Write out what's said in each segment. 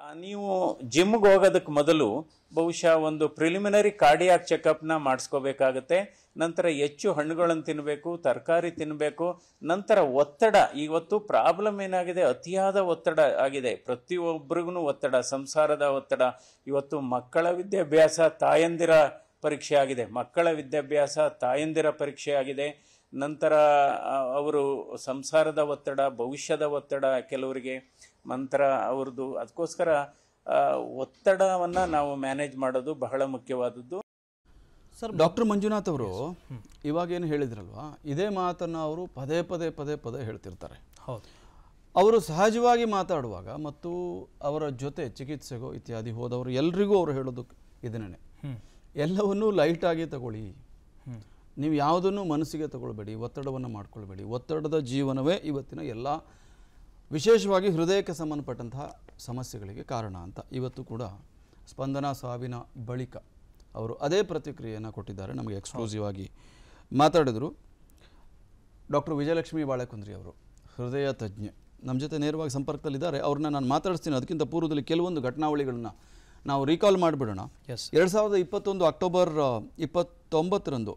ನೀವು ಜಿಮ್ಗೆ ಹೋಗೋದಕ್ಕೆ ಮೊದಲು ಬಹುಶಃ ಒಂದು ಪ್ರಿಲಿಮಿನರಿ ಕಾರ್ಡಿಯಾಕ್ ಚೆಕಪ್ನ ಮಾಡಿಸ್ಕೋಬೇಕಾಗತ್ತೆ ನಂತರ ಹೆಚ್ಚು ಹಣ್ಣುಗಳನ್ನು ತಿನ್ನಬೇಕು ತರಕಾರಿ ತಿನ್ನಬೇಕು ನಂತರ ಒತ್ತಡ ಇವತ್ತು ಪ್ರಾಬ್ಲಮ್ ಏನಾಗಿದೆ ಅತಿಯಾದ ಒತ್ತಡ ಆಗಿದೆ ಪ್ರತಿಯೊಬ್ಬರಿಗೂ ಒತ್ತಡ ಸಂಸಾರದ ಒತ್ತಡ ಇವತ್ತು ಮಕ್ಕಳ ವಿದ್ಯಾಭ್ಯಾಸ ತಾಯಂದಿರ ಪರೀಕ್ಷೆ ಆಗಿದೆ ಮಕ್ಕಳ ವಿದ್ಯಾಭ್ಯಾಸ ತಾಯಂದಿರ ಪರೀಕ್ಷೆ ಆಗಿದೆ ನಂತರ ಆ, ಅವರು ಸಂಸಾರದ ಒತ್ತಡ ಭವಿಷ್ಯದ ಒತ್ತಡ ಕೆಲವರಿಗೆ ನಂತರ ಅವ್ರದ್ದು ಅದಕ್ಕೋಸ್ಕರ ಒತ್ತಡವನ್ನು ನಾವು ಮ್ಯಾನೇಜ್ ಮಾಡೋದು ಬಹಳ ಮುಖ್ಯವಾದದ್ದು ಸರ್ ಡಾಕ್ಟರ್ ಮಂಜುನಾಥ್ ಅವರು ಇವಾಗೇನು ಹೇಳಿದ್ರಲ್ವಾ ಇದೇ ಮಾತನ್ನು ಅವರು ಪದೇ ಪದೇ ಪದೇ ಪದೇ ಹೇಳ್ತಿರ್ತಾರೆ ಹೌದು ಅವರು ಸಹಜವಾಗಿ ಮಾತಾಡುವಾಗ ಮತ್ತು ಅವರ ಜೊತೆ ಚಿಕಿತ್ಸೆಗೋ ಇತ್ಯಾದಿ ಹೋದವರು ಎಲ್ರಿಗೂ ಅವರು ಹೇಳೋದು ಇದನ್ನೇ ಎಲ್ಲವನ್ನೂ ಲೈಟಾಗಿ ತಗೊಳ್ಳಿ ನೀವು ಯಾವುದನ್ನು ಮನಸ್ಸಿಗೆ ತಗೊಳ್ಬೇಡಿ ಒತ್ತಡವನ್ನು ಮಾಡ್ಕೊಳ್ಬೇಡಿ ಒತ್ತಡದ ಜೀವನವೇ ಇವತ್ತಿನ ಎಲ್ಲ ವಿಶೇಷವಾಗಿ ಹೃದಯಕ್ಕೆ ಸಂಬಂಧಪಟ್ಟಂತಹ ಸಮಸ್ಯೆಗಳಿಗೆ ಕಾರಣ ಅಂತ ಇವತ್ತು ಕೂಡ ಸ್ಪಂದನಾ ಸಾವಿನ ಬಳಿಕ ಅವರು ಅದೇ ಪ್ರತಿಕ್ರಿಯೆಯನ್ನು ಕೊಟ್ಟಿದ್ದಾರೆ ನಮಗೆ ಎಕ್ಸ್ಕ್ಲೂಸಿವ್ ಆಗಿ ಮಾತಾಡಿದರು ಡಾಕ್ಟರ್ ವಿಜಯಲಕ್ಷ್ಮಿ ಬಾಳೆಕುಂದ್ರಿ ಅವರು ಹೃದಯ ತಜ್ಞೆ ನಮ್ಮ ಜೊತೆ ನೇರವಾಗಿ ಸಂಪರ್ಕದಲ್ಲಿದ್ದಾರೆ ಅವ್ರನ್ನ ನಾನು ಮಾತಾಡಿಸ್ತೀನಿ ಅದಕ್ಕಿಂತ ಪೂರ್ವದಲ್ಲಿ ಕೆಲವೊಂದು ಘಟನಾವಳಿಗಳನ್ನ ನಾವು ರೀಕಾಲ್ ಮಾಡಿಬಿಡೋಣ Yes. ಎರಡು ಸಾವಿರದ ಇಪ್ಪತ್ತೊಂದು ಅಕ್ಟೋಬರ್ ಆ, ಇಪ್ಪತ್ತೊಂಬತ್ತರಂದು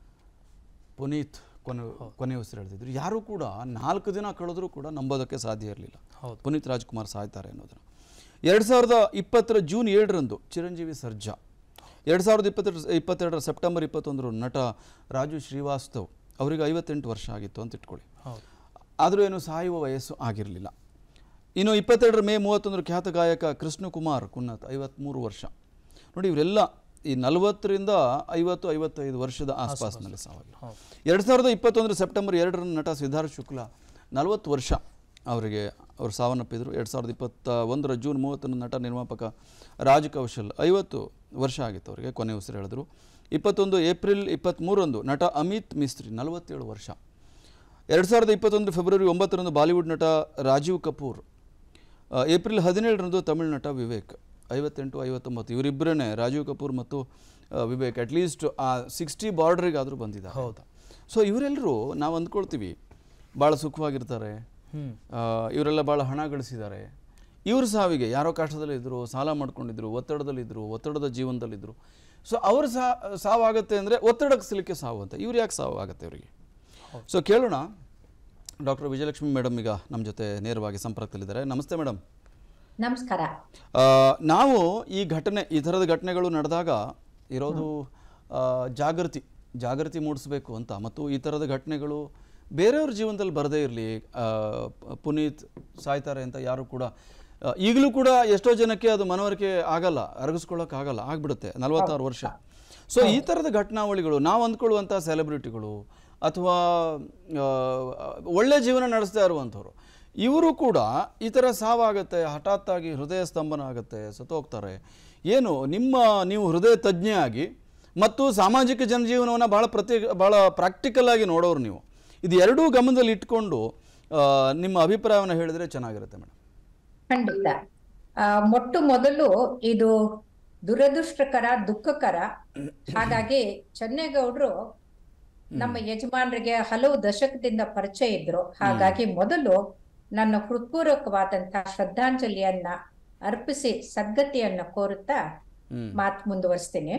ಪುನೀತ್ ಕೊನೆ ಕೊನೆ ಉಸಿರೆಳೆದಿದ್ರು ಯಾರೂ ಕೂಡ ನಾಲ್ಕು ದಿನ ಕಳೆದರೂ ಕೂಡ ನಂಬೋದಕ್ಕೆ ಸಾಧ್ಯ ಇರಲಿಲ್ಲ ಹೌದು. ಪುನೀತ್ ರಾಜ್ಕುಮಾರ್ ಸಾಯ್ತಾರೆ ಅನ್ನೋದನ್ನು ಎರಡು ಸಾವಿರದ ಇಪ್ಪತ್ತರ ಜೂನ್ ಏಳರಂದು ಚಿರಂಜೀವಿ ಸರ್ಜಾ ಎರಡು ಸಾವಿರದ ಇಪ್ಪತ್ತೆರಡು ಇಪ್ಪತ್ತೆರಡರ ಸೆಪ್ಟೆಂಬರ್ ಇಪ್ಪತ್ತೊಂದರ ನಟ ರಾಜು ಶ್ರೀವಾಸ್ತವ್ ಅವರಿಗೆ ಐವತ್ತೆಂಟು ವರ್ಷ ಆಗಿತ್ತು ಅಂತ ಇಟ್ಕೊಳ್ಳಿ ಹೌದು ಆದರೂ ಏನು ಸಾಯುವ ವಯಸ್ಸು ಆಗಿರಲಿಲ್ಲ ಇನ್ನು ಇಪ್ಪತ್ತೆರಡರ ಮೇ ಮೂವತ್ತೊಂದರ ಖ್ಯಾತ ಗಾಯಕ ಕೃಷ್ಣಕುಮಾರ್ ಕುನ್ನತ್ ಐವತ್ತ್ಮೂರು ವರ್ಷ ನೋಡಿ ಇವರೆಲ್ಲ ಈ ನಲವತ್ತರಿಂದ ಐವತ್ತು ಐವತ್ತೈದು ವರ್ಷದ ಆಸ್ಪಾಸ್ನಲ್ಲಿ ಸಾವಾಗಿಲ್ಲ ಹೌದು ಎರಡು ಸಾವಿರದ ಇಪ್ಪತ್ತೊಂದರ ಸೆಪ್ಟೆಂಬರ್ ಎರಡರ ನಟ ಸಿದ್ಧಾರ್ಥ ಶುಕ್ಲ ನಲವತ್ತು ವರ್ಷ ಅವರಿಗೆ ಅವರು ಸಾವನ್ನಪ್ಪಿದರು ಎರಡು ಸಾವಿರದ ಇಪ್ಪತ್ತ ಒಂದರ ಜೂನ್ ಮೂವತ್ತೊಂದು ನಟ ನಿರ್ಮಾಪಕ ರಾಜ್ ಕೌಶಲ್ ಐವತ್ತು ವರ್ಷ ಆಗಿತ್ತು ಅವರಿಗೆ ಕೊನೆ ಉಸಿರು ಹೇಳಿದ್ರು ಇಪ್ಪತ್ತೊಂದು ಏಪ್ರಿಲ್ ಇಪ್ಪತ್ತ್ಮೂರರಂದು ನಟ ಅಮಿತ್ ಮಿಸ್ತ್ರಿ ನಲವತ್ತೇಳು ವರ್ಷ ಎರಡು ಸಾವಿರದ ಇಪ್ಪತ್ತೊಂದು ಫೆಬ್ರವರಿ ಒಂಬತ್ತರಂದು ಬಾಲಿವುಡ್ ನಟ ರಾಜೀವ್ ಕಪೂರ್ ಆ, ಏಪ್ರಿಲ್ ಹದಿನೇಳರಂದು ತಮಿಳು ನಟ ವಿವೇಕ್ ಐವತ್ತೆಂಟು ಐವತ್ತೊಂಬತ್ತು ಇವರಿಬ್ಬರೇ ರಾಜೀವ್ ಕಪೂರ್ ಮತ್ತು ಆ, ವಿವೇಕ್ ಅಟ್ಲೀಸ್ಟ್ ಆ ಸಿಕ್ಸ್ಟಿ ಬಾರ್ಡ್ರಿಗಾದರೂ ಬಂದಿದ್ದಾರೆ ಹೌದಾ ಸೊ ಇವರೆಲ್ಲರೂ ನಾವು ಅಂದ್ಕೊಳ್ತೀವಿ ಭಾಳ ಸುಖವಾಗಿರ್ತಾರೆ ಆ, ಇವರೆಲ್ಲ ಭಾಳ ಹಣ ಗಳಿಸಿದ್ದಾರೆ ಇವ್ರ ಸಾವಿಗೆ ಯಾರೋ ಕಷ್ಟದಲ್ಲಿದ್ದರು ಸಾಲ ಮಾಡ್ಕೊಂಡಿದ್ರು ಒತ್ತಡದಲ್ಲಿದ್ದರು ಒತ್ತಡದ ಜೀವನದಲ್ಲಿದ್ದರು ಸೊ ಅವ್ರ ಸಾ ಸಾವಾಗುತ್ತೆ ಅಂದರೆ ಒತ್ತಡಕ್ಕೆ ಸಿಲಕ್ಕೆ ಸಾವು ಅಂತ ಇವ್ರು ಯಾಕೆ ಸಾವು ಆಗುತ್ತೆ ಇವರಿಗೆ ಸೊ ಕೇಳೋಣ ಡಾಕ್ಟರ್ ವಿಜಯಲಕ್ಷ್ಮಿ ಮೇಡಮ್ ಈಗ ನಮ್ಮ ಜೊತೆ ನೇರವಾಗಿ ಸಂಪರ್ಕದಲ್ಲಿದ್ದಾರೆ ನಮಸ್ತೆ ಮೇಡಮ್ ನಮಸ್ಕಾರ ಆ, ನಾವು ಈ ಘಟನೆ ಈ ಥರದ ಘಟನೆಗಳು ನಡೆದಾಗ ಇರೋದು ಆ, ಜಾಗೃತಿ ಜಾಗೃತಿ ಮೂಡಿಸಬೇಕು ಅಂತ ಮತ್ತು ಈ ಥರದ ಘಟನೆಗಳು ಬೇರೆಯವ್ರ ಜೀವನದಲ್ಲಿ ಬರದೇ ಇರಲಿ ಪುನೀತ್ ಸಾಯ್ತಾರೆ ಅಂತ ಯಾರು ಕೂಡ ಆ, ಈಗಲೂ ಕೂಡ ಎಷ್ಟೋ ಜನಕ್ಕೆ ಅದು ಮನವರಿಕೆ ಆಗಲ್ಲ ಅರಗಿಸ್ಕೊಳ್ಳೋಕ್ಕಾಗಲ್ಲ ಆಗ್ಬಿಡುತ್ತೆ ನಲವತ್ತಾರು ವರ್ಷ ಸೊ ಈ ಥರದ ಘಟನಾವಳಿಗಳು ನಾವು ಅಂದ್ಕೊಳ್ಳುವಂಥ ಸೆಲೆಬ್ರಿಟಿಗಳು ಅಥವಾ ಆ, ಒಳ್ಳೆ ಜೀವನ ನಡೆಸ್ತಾ ಇರುವಂಥವ್ರು ಇವರು ಕೂಡ ಈ ಥರ ಸಾವಾಗುತ್ತೆ ಹಠಾತ್ತಾಗಿ ಹೃದಯ ಸ್ತಂಭನ ಆಗುತ್ತೆ ಸತ್ತೋಗ್ತಾರೆ ಏನು ನಿಮ್ಮ ನೀವು ಹೃದಯ ತಜ್ಞೆ ಆಗಿ ಮತ್ತು ಸಾಮಾಜಿಕ ಜನಜೀವನವನ್ನು ಭಾಳ ಪ್ರತಿ ಭಾಳ ಪ್ರಾಕ್ಟಿಕಲ್ ಆಗಿ ನೋಡೋರು ನೀವು ಇದು ಎರಡೂ ಗಮನದಲ್ಲಿ ಇಟ್ಕೊಂಡು ಆ, ನಿಮ್ಮ ಅಭಿಪ್ರಾಯವನ್ನು ಹೇಳಿದರೆ ಚೆನ್ನಾಗಿರುತ್ತೆ ಮೇಡಮ್ ಖಂಡಿತ ಆ, ಮೊಟ್ಟ ಮೊದಲು ಇದು ದುರದೃಷ್ಟಕರ ದುಃಖಕರ ಹಾಗಾಗಿ ಚೆನ್ನೇಗೌಡರು ನಮ್ಮ ಯಜಮಾನರಿಗೆ ಹಲವು ದಶಕದಿಂದ ಪರಿಚಯ ಇದ್ರು ಹಾಗಾಗಿ ಮೊದಲು ನನ್ನ ಹೃತ್ಪೂರ್ವಕವಾದಂತಹ ಶ್ರದ್ಧಾಂಜಲಿಯನ್ನ ಅರ್ಪಿಸಿ ಸದ್ಗತಿಯನ್ನ ಕೋರುತ್ತಾ ಹ್ಮ್. ಮಾತು ಮುಂದುವರಿಸ್ತೀನಿ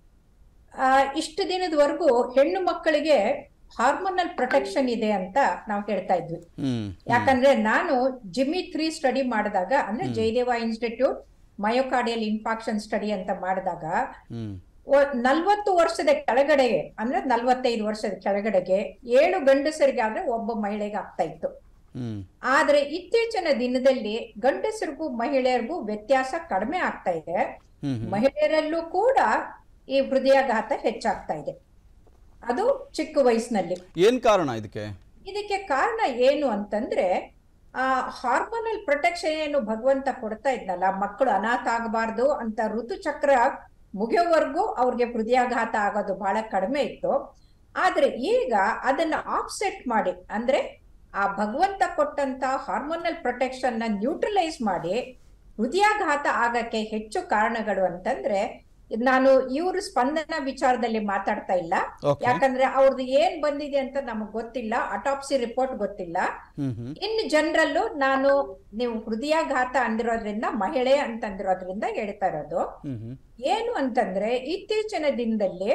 ಆ ಇಷ್ಟು ದಿನದವರೆಗೂ ಹೆಣ್ಣು ಮಕ್ಕಳಿಗೆ ಹಾರ್ಮೋನಲ್ ಪ್ರೊಟೆಕ್ಷನ್ ಇದೆ ಅಂತ ನಾವು ಹೇಳ್ತಾ ಇದ್ವಿ ಹ್ಮ್ ಯಾಕಂದ್ರೆ ನಾನು ಜಿಮ್ಮಿ ತ್ರೀ ಸ್ಟಡಿ ಮಾಡಿದಾಗ ಅಂದ್ರೆ Jayadeva institute myocardial infarction study ಅಂತ ಮಾಡಿದಾಗ ಹ್ಮ್ ನಲ್ವತ್ತು ವರ್ಷದ ಕೆಳಗಡೆ ಅಂದ್ರೆ ನಲ್ವತ್ತೈದು ವರ್ಷದ ಕೆಳಗಡೆಗೆ ಏಳು ಗಂಡಸರಿಗೆ ಆದ್ರೆ ಒಬ್ಬ ಮಹಿಳೆಗೆ ಆಗ್ತಾ ಇತ್ತು ಹ್ಮ್ ಆದ್ರೆ ಇತ್ತೀಚಿನ ದಿನದಲ್ಲಿ ಗಂಡಸರಿಗೂ ಮಹಿಳೆಯರಿಗೂ ವ್ಯತ್ಯಾಸ ಕಡಿಮೆ ಆಗ್ತಾ ಇದೆ ಹ್ಮ್ ಹ್ಮ್ ಮಹಿಳೆಯರಲ್ಲೂ ಕೂಡ ಈ ಹೃದಯಾಘಾತ ಹೆಚ್ಚಾಗ್ತಾ ಇದೆ ಅದು ಚಿಕ್ಕ ವಯಸ್ಸಿನಲ್ಲಿ ಏನು ಕಾರಣ ಇದಕ್ಕೆ ಇದಕ್ಕೆ ಕಾರಣ ಏನು ಅಂತಂದ್ರೆ ಆ ಹಾರ್ಮೋನಲ್ ಪ್ರೊಟೆಕ್ಷನ್ ಏನು ಭಗವಂತ ಕೊಡ್ತಾ ಇದ್ನಲ್ಲ ಮಕ್ಕಳು ಅನಾಥ ಆಗಬಾರ್ದು ಅಂತ ಋತುಚಕ್ರ ಮುಗಿಯೋವರೆಗೂ ಅವ್ರಿಗೆ ಹೃದಯಾಘಾತ ಆಗೋದು ಬಹಳ ಕಡಿಮೆ ಇತ್ತು ಆದ್ರೆ ಈಗ ಅದನ್ನ ಆಫ್ಸೆಟ್ ಮಾಡಿ ಅಂದ್ರೆ ಆ ಭಗವಂತ ಕೊಟ್ಟಂತ ಹಾರ್ಮೋನಲ್ ಪ್ರೊಟೆಕ್ಷನ್ ನ ನ್ಯೂಟ್ರಲೈಸ್ ಮಾಡಿ ಹೃದಯಾಘಾತ ಆಗಕ್ಕೆ ಹೆಚ್ಚು ಕಾರಣಗಳು ಅಂತಂದ್ರೆ ನಾನು ಇವರು ಸ್ಪಂದನ ವಿಚಾರದಲ್ಲಿ ಮಾತಾಡ್ತಾ ಇಲ್ಲ ಓಕೆ ಯಾಕಂದ್ರೆ ಅವ್ರದ್ದು ಏನ್ ಬಂದಿದೆ ಅಂತ ನಮಗ್ ಗೊತ್ತಿಲ್ಲ ಅಟಾಪ್ಸಿ ರಿಪೋರ್ಟ್ ಗೊತ್ತಿಲ್ಲ ಹ್ಮ್ ಹ್ಮ್ ಇನ್ ಜನರಲ್ಲು ನಾನು ನೀವು ಹೃದಯಾಘಾತ ಅಂದಿರೋದ್ರಿಂದ ಮಹಿಳೆ ಅಂತಂದಿರೋದ್ರಿಂದ ಹೇಳ್ತಾ ಇರೋದು ಹ್ಮ್ ಹ್ಮ್ ಏನು ಅಂತಂದ್ರೆ ಇತ್ತೀಚಿನ ದಿನದಲ್ಲಿ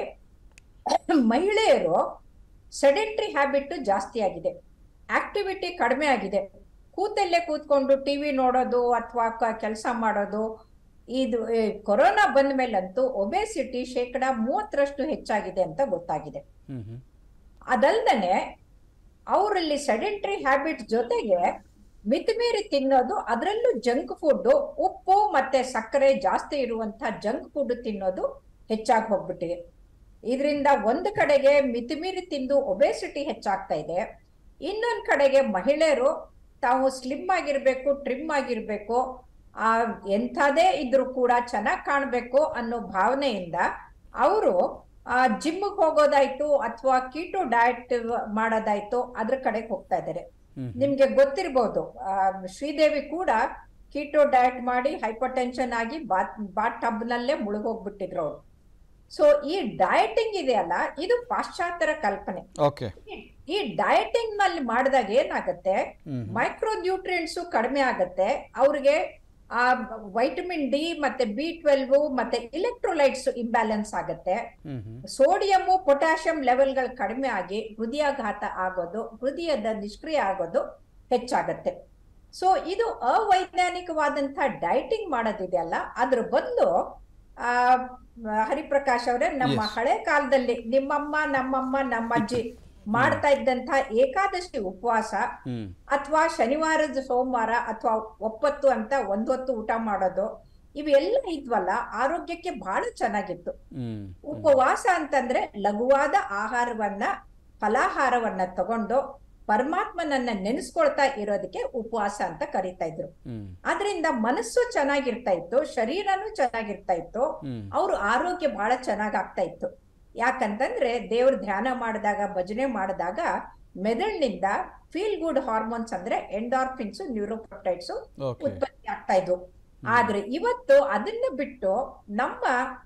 ಮಹಿಳೆಯರು ಸೆಡೆಂಟ್ರಿ ಹ್ಯಾಬಿಟ್ ಜಾಸ್ತಿ ಆಗಿದೆ ಆಕ್ಟಿವಿಟಿ ಕಡಿಮೆ ಆಗಿದೆ ಕೂತಲ್ಲೇ ಕೂತ್ಕೊಂಡು ಟಿವಿ ನೋಡೋದು ಅಥವಾ ಕೆಲಸ ಮಾಡೋದು ಇದು ಏ, ಕೊರೋನಾ ಬಂದ ಮೇಲಂತೂ ಒಬೆಸಿಟಿ ಶೇಕಡ ಮೂವತ್ತರಷ್ಟು ಹೆಚ್ಚಾಗಿದೆ ಅಂತ ಗೊತ್ತಾಗಿದೆ ಹ್ಮ್ ಹ್ಮ್ ಅದಲ್ದನೆ ಅವರಲ್ಲಿ ಸೆಡೆಂಟ್ರಿ ಹ್ಯಾಬಿಟ್ ಜೊತೆಗೆ ಮಿತಿಮೀರಿ ತಿನ್ನೋದು ಅದರಲ್ಲೂ ಜಂಕ್ ಫುಡ್ ಉಪ್ಪು ಮತ್ತೆ ಸಕ್ಕರೆ ಜಾಸ್ತಿ ಇರುವಂತ ಜಂಕ್ ಫುಡ್ ತಿನ್ನೋದು ಹೆಚ್ಚಾಗಿ ಹೋಗ್ಬಿಟ್ಟಿದೆ ಇದರಿಂದ ಒಂದು ಕಡೆಗೆ ಮಿತಿಮೀರಿ ತಿಂದು ಒಬೆಸಿಟಿ ಹೆಚ್ಚಾಗ್ತಾ ಇದೆ ಇನ್ನೊಂದ್ ಕಡೆಗೆ ಮಹಿಳೆಯರು ತಾವು ಸ್ಲಿಮ್ ಆಗಿರ್ಬೇಕು ಟ್ರಿಮ್ ಆಗಿರ್ಬೇಕು ಆ ಎಂಥದೇ ಇದ್ರೂ ಕೂಡ ಚೆನ್ನಾಗಿ ಕಾಣ್ಬೇಕು ಅನ್ನೋ ಭಾವನೆಯಿಂದ ಅವರು ಆ ಜಿಮ್ಗೆ ಹೋಗೋದಾಯ್ತು ಅಥವಾ ಕೀಟೋ ಡಯಟ್ ಮಾಡೋದಾಯ್ತು ಅದ್ರ ಕಡೆಗೆ ಹೋಗ್ತಾ ಇದ್ದಾರೆ ಹ್ಮ್ ನಿಮ್ಗೆ ಗೊತ್ತಿರ್ಬೋದು ಆ, ಶ್ರೀದೇವಿ ಕೂಡ ಕೀಟೋ ಡಯಟ್ ಮಾಡಿ ಹೈಪರ್ ಟೆನ್ಷನ್ ಆಗಿ ಬಾತ್ ಬಾತ್ ಟಬ್ ನಲ್ಲೇ ಮುಳುಗೋಗ್ಬಿಟ್ಟಿದ್ರು ಅವ್ರು ಸೊ ಈ ಡಯಟಿಂಗ್ ಇದೆಯಲ್ಲ ಇದು ಪಾಶ್ಚಾತ್ಯರ ಕಲ್ಪನೆ ಓಕೆ ಈ- ಈ ಡಯಟಿಂಗ್ ನಲ್ಲಿ ಮಾಡಿದಾಗ ಏನಾಗುತ್ತೆ ಹ್ಮ್ ಮೈಕ್ರೋ ನ್ಯೂಟ್ರಿಯೆಂಟ್ಸ್ ಕಡಿಮೆ ಆಗುತ್ತೆ ಅವ್ರಿಗೆ ಆ ವೈಟಮಿನ್ ಡಿ ಮತ್ತೆ ಬಿ ಟ್ವೆಲ್ವ್ ಮತ್ತೆ ಇಲೆಕ್ಟ್ರೋಲೈಟ್ಸ್ ಇಂಬ್ಯಾಲೆನ್ಸ್ ಆಗುತ್ತೆ ಹ್ಮ್ ಹ್ಮ್ ಸೋಡಿಯಂ ಪೊಟ್ಯಾಷಿಯಂ ಲೆವೆಲ್ಗಳು ಕಡಿಮೆ ಆಗಿ ಹೃದಯಾಘಾತ ಆಗೋದು ಹೃದಯದ ನಿಷ್ಕ್ರಿಯ ಆಗೋದು ಹೆಚ್ಚಾಗತ್ತೆ ಸೊ ಇದು ಅವೈಜ್ಞಾನಿಕವಾದಂತಹ ಡೈಟಿಂಗ್ ಮಾಡೋದಿದೆಯಲ್ಲ ಅದ್ರ ಬದಲು ಆ ಹರಿಪ್ರಕಾಶ್ ಅವರೇ ನಮ್ಮ Yes. ಹಳೆ ಕಾಲದಲ್ಲಿ ನಿಮ್ಮಮ್ಮ ನಮ್ಮಮ್ಮ ನಮ್ಮಜ್ಜಿ ಮಾಡ್ತಾ ಇದ್ದಂತ ಏಕಾದಶಿ ಉಪವಾಸ ಹ್ಮ್ ಅಥವಾ ಶನಿವಾರದ ಸೋಮವಾರ ಅಥವಾ ಒಪ್ಪತ್ತು ಅಂತ ಒಂದೊತ್ತು ಊಟ ಮಾಡೋದು ಇವೆಲ್ಲ ಇದ್ವಲ್ಲ ಆರೋಗ್ಯಕ್ಕೆ ಬಹಳ ಚೆನ್ನಾಗಿತ್ತು ಹ್ಮ್ ಉಪವಾಸ ಅಂತಂದ್ರೆ ಲಘುವಾದ ಆಹಾರವನ್ನ ಫಲಾಹಾರವನ್ನ ತಗೊಂಡು ಪರಮಾತ್ಮನನ್ನ ನೆನೆಸ್ಕೊಳ್ತಾ ಇರೋದಕ್ಕೆ ಉಪವಾಸ ಅಂತ ಕರೀತಾ ಇದ್ರು ಹ್ಮ್ ಅದರಿಂದ ಮನಸ್ಸು ಚೆನ್ನಾಗಿರ್ತಾ ಇತ್ತು ಶರೀರನೂ ಚೆನ್ನಾಗಿರ್ತಾ ಇತ್ತು ಹ್ಮ್ ಅವ್ರ ಆರೋಗ್ಯ ಬಹಳ ಚೆನ್ನಾಗ್ ಆಗ್ತಾ ಇತ್ತು ಯಾಕಂತಂದ್ರೆ ದೇವ್ರ ಧ್ಯಾನ ಮಾಡಿದಾಗ ಭಜನೆ ಮಾಡಿದಾಗ ಮೆದುಳಿನಿಂದ ಫೀಲ್ ಗುಡ್ ಹಾರ್ಮೋನ್ಸ್ ಅಂದ್ರೆ ಎಂಡಾರ್ಫಿನ್ಸ್ ನ್ಯೂರೋಪ್ರೊಟೈಡ್ಸ್ ಓಕೆ ಉತ್ಪತ್ತಿ ಆಗ್ತಾ ಇದ್ವು ಆದ್ರೆ ಇವತ್ತು ಅದನ್ನ ಬಿಟ್ಟು ನಮ್ಮ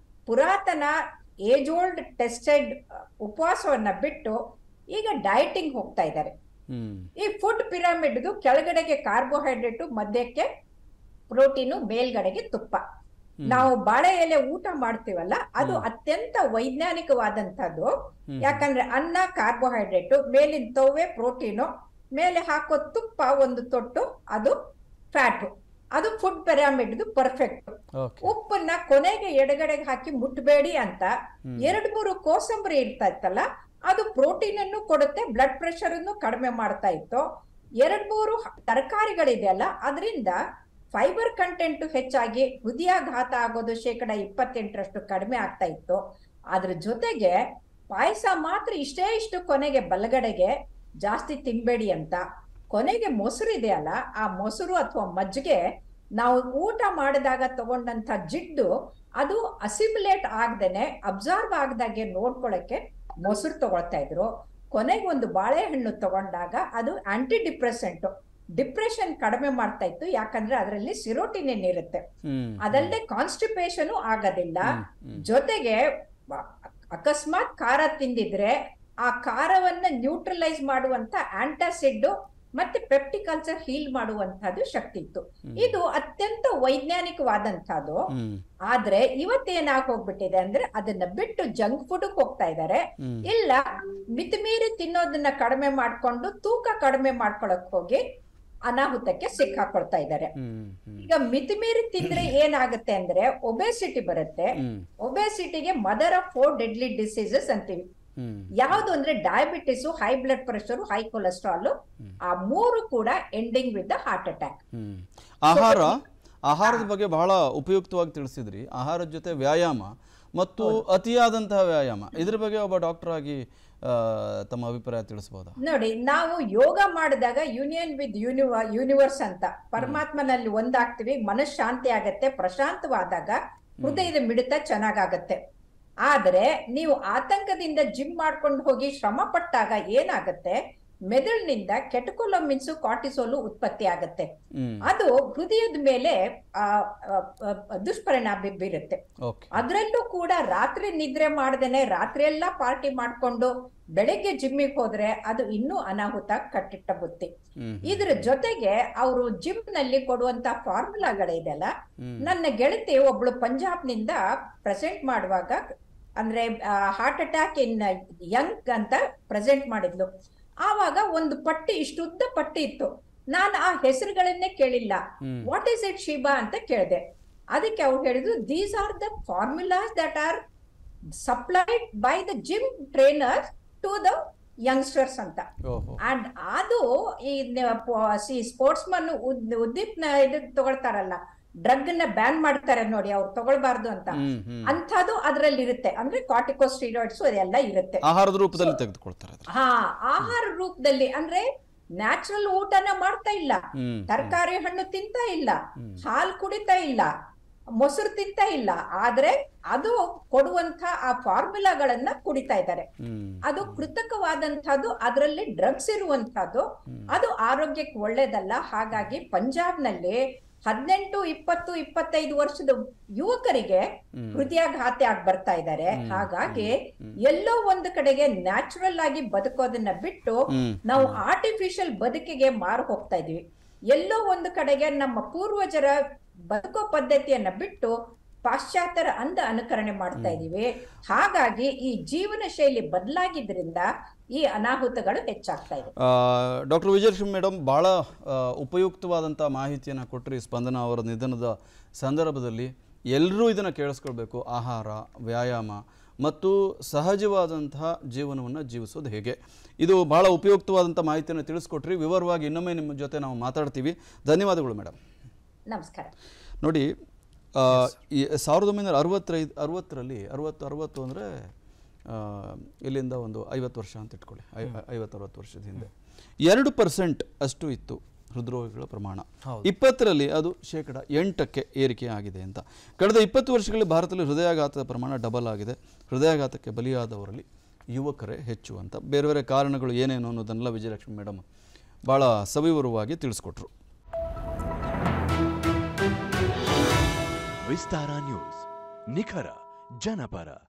ಪುರಾತನ ಏಜ್ ಓಲ್ಡ್ ಟೆಸ್ಟೆಡ್ ಉಪವಾಸವನ್ನ ಬಿಟ್ಟು ಈಗ ಡಯಟಿಂಗ್ ಹೋಗ್ತಾ ಇದ್ದಾರೆ ಹ್ಮ್ ಈ ಫುಡ್ ಪಿರಮಿಡ್ದು ಕೆಳಗಡೆಗೆ ಕಾರ್ಬೋಹೈಡ್ರೇಟ್ ಮಧ್ಯಕ್ಕೆ ಪ್ರೋಟೀನು ಮೇಲ್ಗಡೆಗೆ ತುಪ್ಪ ನಾವು ಬಾಳೆ ಎಲೆ ಊಟ ಮಾಡ್ತೀವಲ್ಲ ಅದು ಅತ್ಯಂತ ವೈಜ್ಞಾನಿಕವಾದಂತದ್ದು ಹ್ಮ್. ಯಾಕಂದ್ರೆ ಅನ್ನ ಕಾರ್ಬೋಹೈಡ್ರೇಟ್ ಮೇಲಿನ ತವ್ವೆ ಪ್ರೋಟೀನು ಮೇಲೆ ಹಾಕೋ ತುಪ್ಪ ಒಂದು ತೊಟ್ಟು ಅದು ಫ್ಯಾಟ್ ಅದು ಫುಡ್ ಪಿರಾಮಿಡ್ದು ಪರ್ಫೆಕ್ಟ್ ಓಕೆ ಉಪ್ಪನ್ನ ಕೊನೆಗೆ ಎಡಗಡೆಗೆ ಹಾಕಿ ಮುಟ್ಬೇಡಿ ಅಂತ ಎರಡ್ ಮೂರು ಕೋಸಂಬರಿ ಇರ್ತಾ ಇತ್ತಲ್ಲ ಅದು ಪ್ರೋಟೀನ್ ಅನ್ನು ಕೊಡುತ್ತೆ ಬ್ಲಡ್ ಪ್ರೆಷರ್ ಅನ್ನು ಕಡಿಮೆ ಮಾಡ್ತಾ ಇತ್ತು ಎರಡ್ ಮೂರು ಹ- ತರಕಾರಿಗಳಿದೆಯಲ್ಲ ಅದರಿಂದ ಫೈಬರ್ ಕಂಟೆಂಟ್ ಹೆಚ್ಚಾಗಿ ಹೃದಯಾಘಾತ ಆಗೋದು ಶೇಕಡ ಇಪ್ಪತ್ತೆಂಟರಷ್ಟು ಕಡಿಮೆ ಆಗ್ತಾ ಇತ್ತು ಅದ್ರ ಜೊತೆಗೆ ಪಾಯಸ ಮಾತ್ರ ಇಷ್ಟೇ ಇಷ್ಟು ಕೊನೆಗೆ ಬಲಗಡೆಗೆ ಜಾಸ್ತಿ ತಿನ್ಬೇಡಿ ಅಂತ ಕೊನೆಗೆ ಮೊಸರು ಇದೆಯಲ್ಲ ಆ ಮೊಸರು ಅಥವಾ ಮಜ್ಜಿಗೆ ನಾವು ಊಟ ಮಾಡಿದಾಗ ತಗೊಂಡಂತ ಜಿಡ್ಡು ಅದು ಅಸಿಮಿಲೇಟ್ ಆಗ್ದೇನೆ ಅಬ್ಸಾರ್ವ್ ಆಗದಾಗೆ ನೋಡ್ಕೊಳಕ್ಕೆ ಮೊಸರು ತಗೊಳ್ತಾ ಇದ್ರು ಕೊನೆಗೆ ಒಂದು ಬಾಳೆಹಣ್ಣು ತಗೊಂಡಾಗ ಅದು ಆಂಟಿ ಡಿಪ್ರೆಸೆಂಟ್ ಡಿಪ್ರೆಷನ್ ಕಡಿಮೆ ಮಾಡ್ತಾ ಇತ್ತು ಯಾಕಂದ್ರೆ ಅದರಲ್ಲಿ ಸಿರೋಟಿನಿನ್ ಇರುತ್ತೆ ಹ್ಮ್ ಅದಲ್ಲದೆ ಕಾನ್ಸ್ಟಿಪೇಷನ್ ಆಗೋದಿಲ್ಲ ಜೊತೆಗೆ ಬ- ಅಕಸ್ಮಾತ್ ಖಾರ ತಿಂದಿದ್ರೆ ಆ ಖಾರವನ್ನ ನ್ಯೂಟ್ರಲೈಸ್ ಮಾಡುವಂತ ಆಂಟಾಸಿಡ್ ಮತ್ತೆ ಪೆಪ್ಟಿಕಲ್ಚರ್ ಹೀಲ್ ಮಾಡುವಂತಹದ್ದು ಶಕ್ತಿ ಇತ್ತು ಇದು ಅತ್ಯಂತ ವೈಜ್ಞಾನಿಕವಾದಂತಹದ್ದು ಹ್ಮ್ ಆದ್ರೆ ಇವತ್ತೇನಾಗ್ ಹೋಗ್ಬಿಟ್ಟಿದೆ ಅಂದ್ರೆ ಅದನ್ನ ಬಿಟ್ಟು ಜಂಕ್ ಫುಡ್ ಹೋಗ್ತಾ ಇದ್ದಾರೆ ಹ್ಮ್ ಇಲ್ಲ ಮಿತಿಮೀರಿ ತಿನ್ನೋದನ್ನ ಕಡಿಮೆ ಮಾಡ್ಕೊಂಡು ತೂಕ ಕಡಿಮೆ ಮಾಡ್ಕೊಳಕ್ ಹೋಗಿ ಅನಾಹುತಕ್ಕೆ ಸಿಕ್ಕಾಕೊಳ್ತಾ ಇದ್ದಾರೆ ಹ್ಮ್ ಹ್ಮ್ ಈಗ ಮಿತಿಮೀರಿ ತಿಂದ್ರೆ ಏನಾಗುತ್ತೆ ಅಂದ್ರೆ ಒಬೆಸಿಟಿ ಬರುತ್ತೆ ಹ್ಮ್ ಒಬೆಸಿಟಿಗೆ mother of four deadly diseases ಅಂತೀವಿ ಹ್ಮ್ ಯಾವುದು ಅಂದ್ರೆ diabetes high blood pressure high cholesterol ಆ ಮೂರು ಕೂಡ ಎಂಡಿಂಗ್ ವಿತ್ ಹಾರ್ಟ್ ಅಟ್ಯಾಕ್ ಹ್ಮ್ ಆಹಾರ ಆಹಾರದ ಬಗ್ಗೆ ಬಹಳ ಉಪಯುಕ್ತವಾಗಿ ತಿಳಿಸಿದ್ರಿ ಆಹಾರದ ಜೊತೆ ವ್ಯಾಯಾಮ ಮತ್ತು ಅತಿಯಾದಂತಹ ವ್ಯಾಯಾಮ ಇದ್ರ ಬಗ್ಗೆ ಒಬ್ಬ ಡಾಕ್ಟರ್ ಆಗಿ ಆ, ತಮ್ಮ ಅಭಿಪ್ರಾಯ ತಿಳಿಸ್ಬೋದಾ ನೋಡಿ ನಾವು ಯೋಗ ಮಾಡಿದಾಗ ಯೂನಿಯನ್ ವಿತ್ ಯೂನಿವ ಯೂನಿವರ್ಸ್ ಅಂತ ಪರಮಾತ್ಮನಲ್ಲಿ ಒಂದಾಗ್ತೀವಿ ಮನಸ್ ಶಾಂತಿ ಆಗತ್ತೆ ಪ್ರಶಾಂತವಾದಾಗ ಹೃದಯದ ಮಿಡಿತ ಚೆನ್ನಾಗಾಗತ್ತೆ ಆದ್ರೆ ನೀವು ಆತಂಕದಿಂದ ಜಿಮ್ ಮಾಡ್ಕೊಂಡು ಹೋಗಿ ಶ್ರಮ ಪಟ್ಟಾಗ ಏನಾಗತ್ತೆ ಮೆದುಳಿನಿಂದ ಕೆಟಕೊಲಮಿನ್ಸು ಕಾರ್ಟಿಸೋಲು ಉತ್ಪತ್ತಿ ಆಗುತ್ತೆ ಹ್ಮ್ ಅದು ಹೃದಯದ ಮೇಲೆ ಆ, ಆ, ಆ, ದುಷ್ಪರಿಣಾಮ ಬೀರುತ್ತೆ ಓಕೆ ಅದ್ರಲ್ಲೂ ಕೂಡ ರಾತ್ರಿ ನಿದ್ರೆ ಮಾಡದೇನೆ ರಾತ್ರಿ ಎಲ್ಲ ಪಾರ್ಟಿ ಮಾಡ್ಕೊಂಡು ಬೆಳಗ್ಗೆ ಜಿಮ್ಮಿಗೆ ಹೋದ್ರೆ ಅದು ಇನ್ನೂ ಅನಾಹುತ ಕಟ್ಟಿಟ್ಟ ಬುತ್ತಿ ಹ್ಮ್ ಇದ್ರ ಜೊತೆಗೆ ಅವರು ಜಿಮ್ ನಲ್ಲಿ ಕೊಡುವಂತ ಫಾರ್ಮುಲಾಗಳಿದೆಯಲ್ಲ ಹ್ಮ್. ನನ್ನ ಗೆಳತಿ ಒಬ್ಳು ಪಂಜಾಬ್ನಿಂದ ಪ್ರೆಸೆಂಟ್ ಮಾಡುವಾಗ ಅಂದ್ರೆ ಹಾರ್ಟ್ ಅಟ್ಯಾಕ್ ಇನ್ ಯಂಗ್ ಅಂತ ಪ್ರೆಸೆಂಟ್ ಮಾಡಿದ್ಲು ಆವಾಗ ಒಂದು ಪಟ್ಟಿ ಇಷ್ಟುದ್ದ ಪಟ್ಟಿ ಇತ್ತು ನಾನು ಆ ಹೆಸರುಗಳನ್ನೇ ಕೇಳಿಲ್ಲ ಹ್ಮ್. ವಾಟ್ ಈಸ್ ಇಟ್ ಶಿಬಾ ಅಂತ ಕೇಳಿದೆ ಅದಕ್ಕೆ ಅವ್ರು ಹೇಳಿದ್ರು these are the formulas that are supplied by the gym trainer to the youngsters ಅಂತ ಓಹೋ ಅಂಡ್ ಅದು ಈ ಸ್ಪೋರ್ಟ್ಸ್ ಮನ್ ಉದ್ದೀಪ್ನ ಇದು ತಗೊಳ್ತಾರಲ್ಲ ಡ್ರಗ್ ನ ಬ್ಯಾನ್ ಮಾಡ್ತಾರೆ ನೋಡಿ ಅವ್ರು ತಗೊಳ್ಬಾರ್ದು ಅಂತ ಹ್ಮ್ ಹ್ಮ್ ಅಂಥದ್ದು ಅದ್ರಲ್ಲಿ ಇರುತ್ತೆ ಅಂದ್ರೆ ಕಾರ್ಟಿಕೋಸ್ಟಿರಾಯ್ಡ್ಸ್ ಅದೆಲ್ಲ ಇರುತ್ತೆ ಆಹಾರದ ರೂಪದಲ್ಲಿ ತೆಗೆದುಕೊಳ್ತಾರೆ ಅದ್ರ ಹಾ ಆಹಾರ ರೂಪದಲ್ಲಿ ಅಂದ್ರೆ ನ್ಯಾಚುರಲ್ ಊಟನ ಮಾಡ್ತಾ ಇಲ್ಲ ಹ್ಮ್ ತರಕಾರಿ ಹಣ್ಣು ತಿಂತಾ ಇಲ್ಲ ಹಾಲು ಕುಡಿತಾ ಇಲ್ಲ ಮೊಸರು ತಿಂತಾ ಇಲ್ಲ ಆದ್ರೆ ಅದು ಕೊಡುವಂತ ಆ ಫಾರ್ಮುಲಾಗಳನ್ನ ಕುಡಿತಾ ಇದ್ದಾರೆ ಹ್ಮ್ ಅದು ಕೃತಕವಾದಂತಹದ್ದು ಅದರಲ್ಲಿ ಡ್ರಗ್ಸ್ ಇರುವಂತಹದ್ದು ಅದು ಆರೋಗ್ಯಕ್ಕೆ ಒಳ್ಳೇದಲ್ಲ ಹಾಗಾಗಿ ಪಂಜಾಬ್ನಲ್ಲಿ ಹದಿನೆಂಟು ಇಪ್ಪತ್ತು ಇಪ್ಪತ್ತೈದು ವರ್ಷದ ಯುವಕರಿಗೆ ಹೃದಯಾಘಾತ ಆಗಿ ಬರ್ತಾ ಇದ್ದಾರೆ ಹಾಗಾಗಿ ಎಲ್ಲೋ ಒಂದು ಕಡೆಗೆ ನ್ಯಾಚುರಲ್ ಆಗಿ ಬದುಕೋದನ್ನ ಬಿಟ್ಟು ಹ್ಮ್. ನಾವು ಆರ್ಟಿಫಿಷಿಯಲ್ ಬದುಕಿಗೆ ಮಾರು ಹೋಗ್ತಾ ಇದೀವಿ ಎಲ್ಲೋ ಒಂದು ಕಡೆಗೆ ನಮ್ಮ ಪೂರ್ವಜರ ಬದುಕೋ ಪದ್ಧತಿಯನ್ನ ಬಿಟ್ಟು ಪಾಶ್ಚಾತ್ಯರ ಅಂದ ಅನುಕರಣೆ ಮಾಡ್ತಾ ಇದೀವಿ ಹಾಗಾಗಿ ಈ ಜೀವನ ಶೈಲಿ ಬದಲಾಗಿದ್ರಿಂದ ಈ ಅನಾಹುತಗಳು ಹೆಚ್ಚಾಗ್ತಾ ಇದೆ ಡಾಕ್ಟರ್ ವಿಜಯಲಕ್ಷ್ಮಿ ಮೇಡಮ್ ಭಾಳ ಆ, ಉಪಯುಕ್ತವಾದಂಥ ಮಾಹಿತಿಯನ್ನು ಕೊಟ್ಟರಿ ಸ್ಪಂದನ ಅವರ ನಿಧನದ ಸಂದರ್ಭದಲ್ಲಿ ಎಲ್ಲರೂ ಇದನ್ನು ಕೇಳಿಸ್ಕೊಳ್ಬೇಕು ಆಹಾರ ವ್ಯಾಯಾಮ ಮತ್ತು ಸಹಜವಾದಂತಹ ಜೀವನವನ್ನು ಜೀವಿಸೋದು ಹೇಗೆ ಇದು ಭಾಳ ಉಪಯುಕ್ತವಾದಂಥ ಮಾಹಿತಿಯನ್ನು ತಿಳಿಸ್ಕೊಟ್ರಿ ವಿವರವಾಗಿ ಇನ್ನೊಮ್ಮೆ ನಿಮ್ಮ ಜೊತೆ ನಾವು ಮಾತಾಡ್ತೀವಿ ಧನ್ಯವಾದಗಳು ಮೇಡಮ್ ನಮಸ್ಕಾರ ನೋಡಿ ಆ, ಈ ಸಾವಿರದ ಒಂಬೈನೂರ ಅರವತ್ತೈದು ಅರವತ್ತರಲ್ಲಿ ಅರವತ್ತು ಅರವತ್ತು ಅಂದರೆ ಇಲ್ಲಿಂದ ಒಂದು ಐವತ್ತು ವರ್ಷ ಅಂತ ಇಟ್ಕೊಳ್ಳಿ ಐ ಐವತ್ತು ಅರವತ್ತು ವರ್ಷದ ಹಿಂದೆ ಎರಡು ಪರ್ಸೆಂಟ್ ಅಷ್ಟು ಇತ್ತು ಹೃದ್ರೋಗಿಗಳ ಪ್ರಮಾಣ ಇಪ್ಪತ್ತರಲ್ಲಿ ಅದು ಶೇಕಡ ಎಂಟಕ್ಕೆ ಏರಿಕೆ ಆಗಿದೆ ಅಂತ ಕಳೆದ ಇಪ್ಪತ್ತು ವರ್ಷಗಳಲ್ಲಿ ಭಾರತದಲ್ಲಿ ಹೃದಯಾಘಾತದ ಪ್ರಮಾಣ ಡಬಲ್ ಆಗಿದೆ ಹೃದಯಾಘಾತಕ್ಕೆ ಬಲಿಯಾದವರಲ್ಲಿ ಯುವಕರೇ ಹೆಚ್ಚು ಅಂತ ಬೇರೆ ಬೇರೆ ಕಾರಣಗಳು ಏನೇನು ಅನ್ನೋದನ್ನೆಲ್ಲ ವಿಜಯಲಕ್ಷ್ಮಿ ಮೇಡಮ್ ಭಾಳ ಸವಿವರವಾಗಿ ತಿಳಿಸ್ಕೊಟ್ರು ವಿಸ್ತಾರ ನ್ಯೂಸ್ ನಿಖರ ಜನಪರ